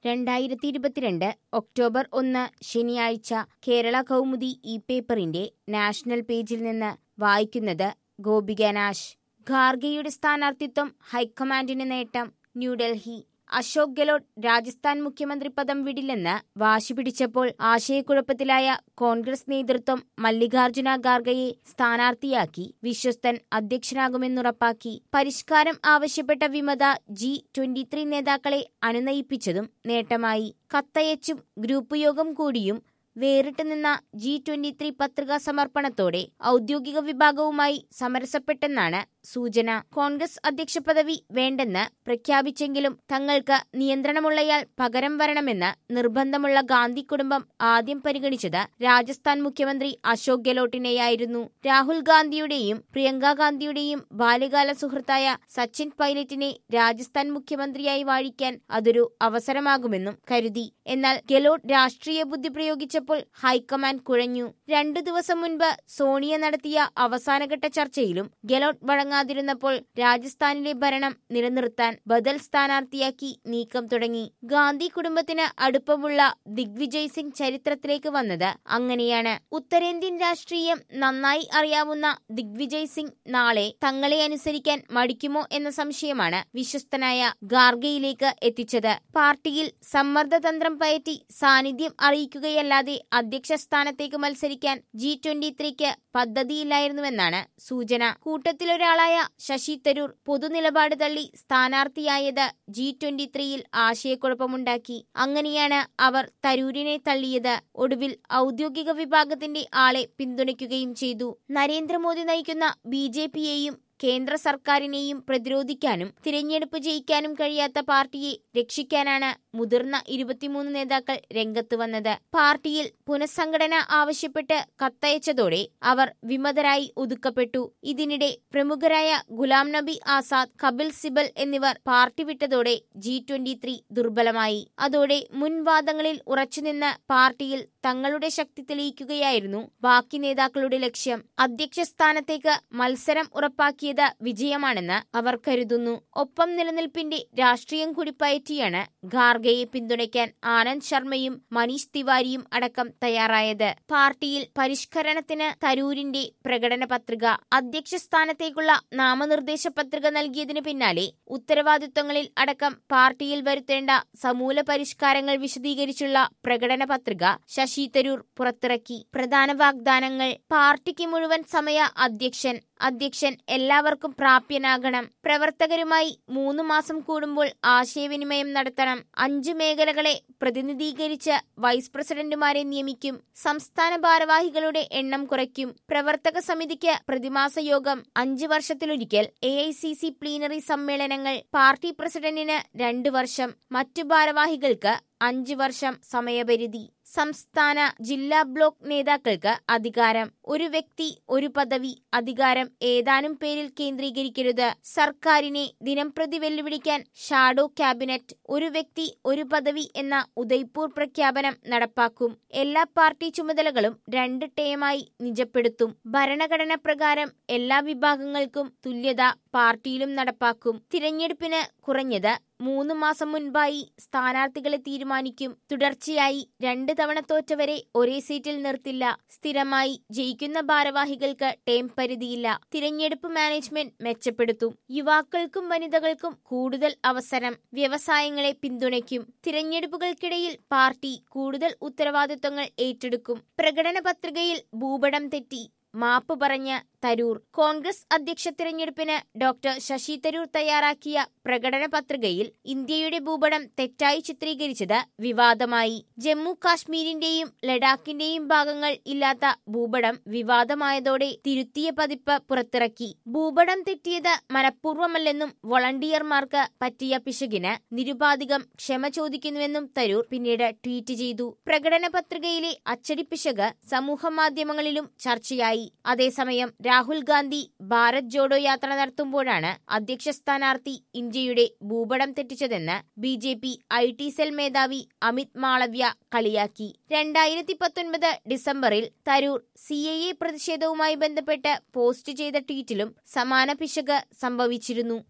രണ്ടായിരത്തി ഇരുപത്തിരണ്ട് ഒക്ടോബർ ഒന്ന് ശനിയാഴ്ച കേരള കൗമുദി ഈ പേപ്പറിന്റെ നാഷണൽ പേജിൽ നിന്ന് വായിക്കുന്നത് ഗോപിക നാശ് ഖാർഗെയുടെ സ്ഥാനാർത്ഥിത്വം ഹൈക്കമാൻഡിന് നേട്ടം ന്യൂഡൽഹി അശോക് ഗെലോട്ട് രാജസ്ഥാൻ മുഖ്യമന്ത്രി പദം വിടില്ലെന്ന് വാശി പിടിച്ചപ്പോൾ ആശയക്കുഴപ്പത്തിലായ കോൺഗ്രസ് നേതൃത്വം മല്ലികാർജുന ഖാർഗെയെ സ്ഥാനാർത്ഥിയാക്കി വിശ്വസ്തൻ അധ്യക്ഷനാകുമെന്നുറപ്പാക്കി പരിഷ്കാരം ആവശ്യപ്പെട്ട വിമത ജി ട്വന്റി ത്രീ നേതാക്കളെ അനുനയിപ്പിച്ചതും നേട്ടമായി കത്തയച്ചും ഗ്രൂപ്പ് യോഗം കൂടിയും വേറിട്ട് നിന്ന ജി ട്വന്റി ത്രീ പത്രികാ സമർപ്പണത്തോടെ ഔദ്യോഗിക വിഭാഗവുമായി സമരസപ്പെട്ടെന്നാണ് സൂചന കോൺഗ്രസ് അധ്യക്ഷ പദവി വേണ്ടെന്ന് പ്രഖ്യാപിച്ചെങ്കിലും തങ്ങൾക്ക് നിയന്ത്രണമുള്ളയാൾ പകരം വരണമെന്ന് നിർബന്ധമുള്ള ഗാന്ധി കുടുംബം ആദ്യം പരിഗണിച്ചത് രാജസ്ഥാൻ മുഖ്യമന്ത്രി അശോക് ഗെലോട്ടിനെയായിരുന്നു രാഹുൽ ഗാന്ധിയുടെയും പ്രിയങ്ക ഗാന്ധിയുടെയും ബാല്യകാല സുഹൃത്തായ സച്ചിൻ പൈലറ്റിനെ രാജസ്ഥാൻ മുഖ്യമന്ത്രിയായി വാഴിക്കാൻ അതൊരു അവസരമാകുമെന്നും കരുതി എന്നാൽ ഗെലോട്ട് രാഷ്ട്രീയ ബുദ്ധി പ്രയോഗിച്ചപ്പോൾ ഹൈക്കമാൻഡ് കുഴഞ്ഞു രണ്ടു ദിവസം മുൻപ് സോണിയ നടത്തിയ അവസാനഘട്ട ചർച്ചയിലും ഗെലോട്ട് വഴങ്ങാതിരുന്നപ്പോൾ രാജസ്ഥാനിലെ ഭരണം നിലനിർത്താൻ ബദൽ സ്ഥാനാർത്ഥിയാക്കി നീക്കം തുടങ്ങി ഗാന്ധി കുടുംബത്തിന് അടുപ്പമുള്ള ദിഗ്വിജയ് സിംഗ് ചരിത്രത്തിലേക്ക് വന്നത് അങ്ങനെയാണ് ഉത്തരേന്ത്യൻ രാഷ്ട്രീയം നന്നായി അറിയാവുന്ന ദിഗ്വിജയ് സിംഗ് നാളെ തങ്ങളെ അനുസരിക്കാൻ മടിക്കുമോ എന്ന സംശയമാണ് വിശ്വസ്തനായ ഗാർഗയിലേക്ക് എത്തിച്ചത് പാർട്ടിയിൽ സമ്മർദ്ദതന്ത്രം പയറ്റി സാന്നിധ്യം അറിയിക്കുകയല്ലാതെ അധ്യക്ഷ സ്ഥാനത്തേക്ക് മത്സരിക്കാൻ ജി ട്വന്റി ത്രീക്ക് പദ്ധതിയില്ലായിരുന്നുവെന്നാണ് സൂചന കൂട്ടത്തിലൊരാളായ ശശി തരൂർ പൊതുനിലപാട് തള്ളി സ്ഥാനാർത്ഥിയായത് ജി ട്വന്റി ത്രീയിൽ ആശയക്കുഴപ്പമുണ്ടാക്കി അങ്ങനെയാണ് അവർ തരൂരിനെ തള്ളിയത് ഒടുവിൽ ഔദ്യോഗിക വിഭാഗത്തിന്റെ ആളെ പിന്തുണയ്ക്കുകയും ചെയ്തു നരേന്ദ്രമോദി നയിക്കുന്ന ബി ജെ പിയെയും കേന്ദ്ര സർക്കാരിനെയും പ്രതിരോധിക്കാനും തിരഞ്ഞെടുപ്പ് ജയിക്കാനും കഴിയാത്ത പാർട്ടിയെ രക്ഷിക്കാനാണ് മുതിർന്ന ഇരുപത്തിമൂന്ന് നേതാക്കൾ രംഗത്ത് വന്നത് പാർട്ടിയിൽ പുനഃസംഘടന ആവശ്യപ്പെട്ട് കത്തയച്ചതോടെ അവർ വിമതരായി ഒതുക്കപ്പെട്ടു ഇതിനിടെ പ്രമുഖരായ ഗുലാം നബി ആസാദ് കപിൽ സിബൽ എന്നിവർ പാർട്ടി വിട്ടതോടെ ജി ട്വന്റി ത്രീ ദുർബലമായി അതോടെ മുൻവാദങ്ങളിൽ ഉറച്ചുനിന്ന് പാർട്ടിയിൽ തങ്ങളുടെ ശക്തി തെളിയിക്കുകയായിരുന്നു ബാക്കി നേതാക്കളുടെ ലക്ഷ്യം അധ്യക്ഷ സ്ഥാനത്തേക്ക് മത്സരം ഉറപ്പാക്കിയത് വിജയമാണെന്ന് അവർ കരുതുന്നു ഒപ്പം നിലനിൽപ്പിന്റെ രാഷ്ട്രീയം കൂടി പയറ്റിയാണ് ഖാർഗെയെ പിന്തുണയ്ക്കാൻ ആനന്ദ് ശർമ്മയും മനീഷ് തിവാരിയും അടക്കം തയ്യാറായത് പാർട്ടിയിൽ പരിഷ്കരണത്തിന് തരൂരിന്റെ പ്രകടന പത്രിക അധ്യക്ഷ സ്ഥാനത്തേക്കുള്ള നാമനിർദ്ദേശ പത്രിക നൽകിയതിന് പിന്നാലെ ഉത്തരവാദിത്വങ്ങളിൽ അടക്കം പാർട്ടിയിൽ വരുത്തേണ്ട സമൂല പരിഷ്കാരങ്ങൾ വിശദീകരിച്ചുള്ള പ്രകടന പത്രിക ശശി തരൂർ പുറത്തിറക്കി പ്രധാന വാഗ്ദാനങ്ങൾ പാർട്ടിക്ക് മുഴുവൻ സമയ അധ്യക്ഷൻ അധ്യക്ഷൻ എല്ലാവർക്കും പ്രാപ്യനാകണം പ്രവർത്തകരുമായി മൂന്ന് മാസം കൂടുമ്പോൾ ആശയവിനിമയം നടത്തണം അഞ്ച് മേഖലകളെ പ്രതിനിധീകരിച്ച് വൈസ് പ്രസിഡന്റുമാരെ നിയമിക്കും സംസ്ഥാന ഭാരവാഹികളുടെ എണ്ണം കുറയ്ക്കും പ്രവർത്തക സമിതിക്ക് പ്രതിമാസ യോഗം അഞ്ച് വർഷത്തിലൊരിക്കൽ A I C C plenary സമ്മേളനങ്ങൾ പാർട്ടി പ്രസിഡന്റിന് രണ്ട് വർഷം മറ്റു ഭാരവാഹികൾക്ക് അഞ്ച് വർഷം സമയപരിധി സംസ്ഥാന ജില്ലാ ബ്ലോക്ക് നേതാക്കൾക്ക് അധികാരം ഒരു വ്യക്തി ഒരു പദവി അധികാരം ഏതാനും പേരിൽ കേന്ദ്രീകരിക്കരുത് സർക്കാരിനെ ദിനംപ്രതി വെല്ലുവിളിക്കാൻ ഷാഡോ ക്യാബിനറ്റ് ഒരു വ്യക്തി ഒരു പദവി എന്ന ഉദയ്പൂർ പ്രഖ്യാപനം നടപ്പാക്കും എല്ലാ പാർട്ടി ചുമതലകളും രണ്ട് ടേമായി നിജപ്പെടുത്തും ഭരണഘടന പ്രകാരം എല്ലാ വിഭാഗങ്ങൾക്കും തുല്യത പാർട്ടിയിലും നടപ്പാക്കും തിരഞ്ഞെടുപ്പിന് കുറഞ്ഞത് മൂന്ന് മാസം മുൻപായി സ്ഥാനാർത്ഥികളെ തീരുമാനിക്കും തുടർച്ചയായി രണ്ട് തവണ തോറ്റവരെ ഒരേ സീറ്റിൽ നിർത്തില്ല സ്ഥിരമായി ജയിക്കുന്ന ഭാരവാഹികൾക്ക് ടേം പരിധിയില്ല തിരഞ്ഞെടുപ്പ് മാനേജ്മെന്റ് മെച്ചപ്പെടുത്തും യുവാക്കൾക്കും വനിതകൾക്കും കൂടുതൽ അവസരം വ്യവസായങ്ങളെ പിന്തുണയ്ക്കും തിരഞ്ഞെടുപ്പുകൾക്കിടയിൽ പാർട്ടി കൂടുതൽ ഉത്തരവാദിത്വങ്ങൾ ഏറ്റെടുക്കും പ്രകടന പത്രികയിൽ ഭൂപടം തെറ്റി മാപ്പ് പറഞ്ഞ് തരൂർ കോൺഗ്രസ് അധ്യക്ഷ തിരഞ്ഞെടുപ്പിന് ഡോക്ടർ ശശി തരൂർ തയ്യാറാക്കിയ പ്രകടന പത്രികയിൽ ഇന്ത്യയുടെ ഭൂപടം തെറ്റായി ചിത്രീകരിച്ചത് വിവാദമായി ജമ്മു കാശ്മീരിന്റെയും ലഡാക്കിന്റെയും ഭാഗങ്ങൾ ഇല്ലാത്ത ഭൂപടം വിവാദമായതോടെ തിരുത്തിയ പതിപ്പ് പുറത്തിറക്കി ഭൂപടം തെറ്റിയത് മനഃപൂർവ്വമല്ലെന്നും വോളണ്ടിയർമാർക്ക് പറ്റിയ പിശകിന് നിരുപാധികം ക്ഷമ ചോദിക്കുന്നുവെന്നും തരൂർ പിന്നീട് ട്വീറ്റ് ചെയ്തു പ്രകടന പത്രികയിലെ അച്ചടി പിശക് സമൂഹമാധ്യമങ്ങളിലും ചർച്ചയായി അതേസമയം രാഹുൽ ഗാന്ധി ഭാരത് ജോഡോ യാത്ര നടത്തുമ്പോഴാണ് അധ്യക്ഷ സ്ഥാനാർത്ഥി ഇന്ത്യയുടെ ഭൂപടം തെറ്റിച്ചതെന്ന് B J P I T cell മേധാവി അമിത് മാളവ്യ കളിയാക്കി രണ്ടായിരത്തി പത്തൊൻപത് ഡിസംബറിൽ തരൂർ സി എ എ പ്രതിഷേധവുമായി ബന്ധപ്പെട്ട് പോസ്റ്റ് ചെയ്ത ട്വീറ്റിലും സമാന പിശക് സംഭവിച്ചിരുന്നു